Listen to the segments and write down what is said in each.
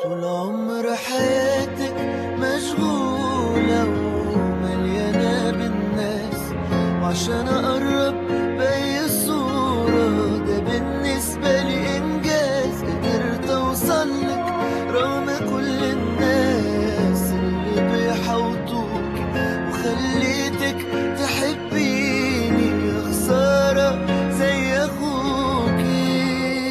طول عمر حياتك مشغولة ومليانة بالناس وعشان أقرب بأي صورة ده بالنسبة لي إنجاز قدرت أوصلك رغم كل الناس اللي بيحوطوك وخليتك تحبيني يا خسارة زي أخوكي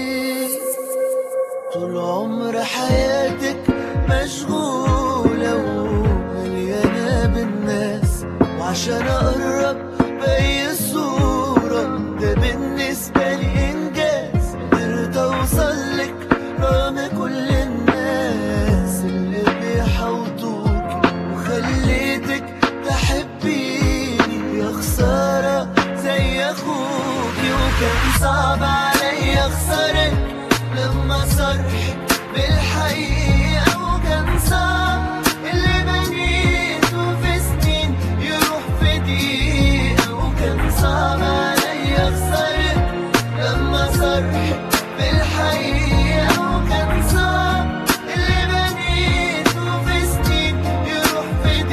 طول عمر حياتك مشغولة ومليانة بالناس وعشان أقرب بأي صورة ده بالنسبة لي إنجاز قدرت أوصلك رغم كل الناس اللي بيحوطوك وخليتك تحبيني يا خسارة زي أخوكي وكان صعب عليا أخسرك لما صرحك بالحقيقة وكان صعب اللي بنيته في سنين يروح في دقيقة وكان صعب عليا أخسرك لما صرحك بالحقيقة وكان صعب اللي بنيته في سنين يروح في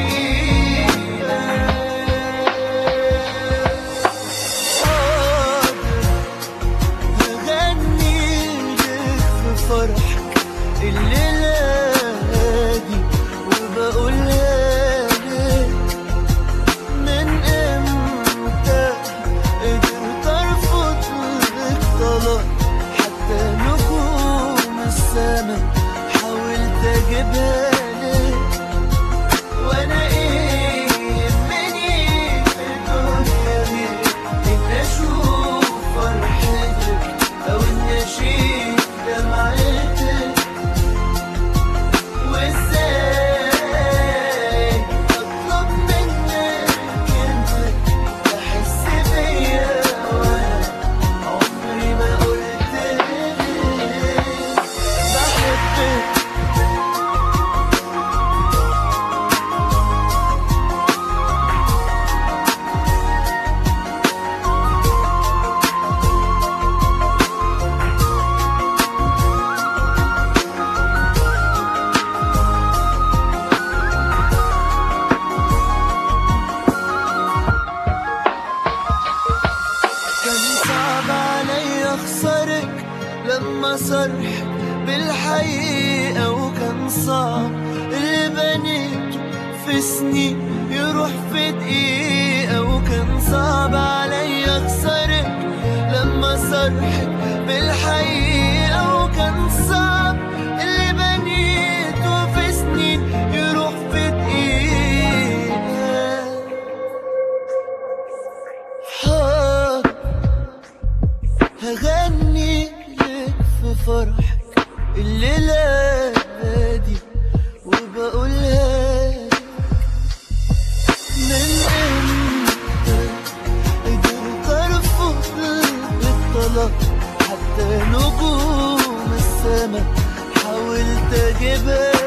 دقيقة هغني لك في فرحك الليلة دي وبقولها لك من امتى قدرت ارفض لك طلب حتى نجوم السما حاولت اجيبها لك وانا ايه يهمني في الدنيا غير ان اشوف فرحتك او ان اشيل دمعتك وازاي اطلب منك انت تحس بيا وانا عمري ما قلت لك بحبك كان صعب علي اخسرك لما صرحك بالحقيقة وكان صعب اللي بنيته في سنين يروح في دقيقة وكان صعب علي اخسرك لما صرحك بالحقيقة وكان صعب اللي بنيته في سنين يروح في دقيقة حاضر هغني لك في فرحك الليلة دي وبقولها لك من امتى قدرت ارفض الطلب حتى نجوم السما حاولت اجيبها